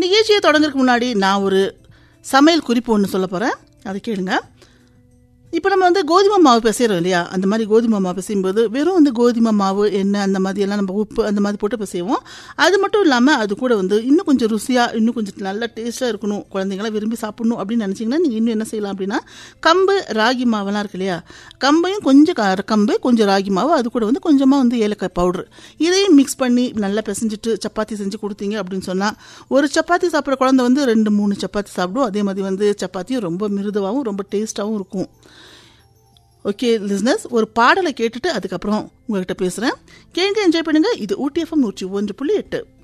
நிகழ்ச்சியை தொடங்குறதுக்கு முன்னாடி நான் ஒரு சமையல் குறிப்பு ஒன்று சொல்ல போகிறேன் அதை கேளுங்க இப்போ நம்ம வந்து கோதுமை மாவு பிசைகிறோம் இல்லையா அந்த மாதிரி கோதுமை மாவு பிசையும்போது வெறும் வந்து கோதுமை மாவு எண்ணெய் அந்த மாதிரி எல்லாம் நம்ம உப்பு அந்த மாதிரி போட்டு பிசைவோம் அது மட்டும் இல்லாமல் அது கூட வந்து இன்னும் கொஞ்சம் ருசியாக இன்னும் கொஞ்சம் நல்ல டேஸ்ட்டாக இருக்கணும் குழந்தைங்களாம் விரும்பி சாப்பிடணும் அப்படின்னு நினச்சிங்கன்னா நீங்கள் இன்னும் என்ன செய்யலாம் அப்படின்னா கம்பு ராகி மாவெல்லாம் இருக்கு இல்லையா கம்பையும் கொஞ்சம் க- கம்பு கொஞ்சம் ராகி மாவு அது கூட வந்து கொஞ்சமாக வந்து ஏலக்காய் பவுடர் இதையும் மிக்ஸ் பண்ணி நல்லா பிசைஞ்சிட்டு சப்பாத்தி செஞ்சு கொடுத்தீங்க அப்படின்னு சொன்னால் ஒரு சப்பாத்தி சாப்பிட்ற குழந்தை வந்து ரெண்டு மூணு சப்பாத்தி சாப்பிடும் அதே மாதிரி வந்து சப்பாத்தியும் ரொம்ப மிருதுவாகவும் ரொம்ப டேஸ்ட்டாகவும் இருக்கும் ஓகே லிஸ்னஸ் ஒரு பாடலை கேட்டுட்டு அதுக்கப்புறம் உங்ககிட்ட பேசுகிறேன் கேட்க என்ஜாய் பண்ணுங்க இது ஊட்டி எஃப்எம் நூற்றி ஒன்று புள்ளி எட்டு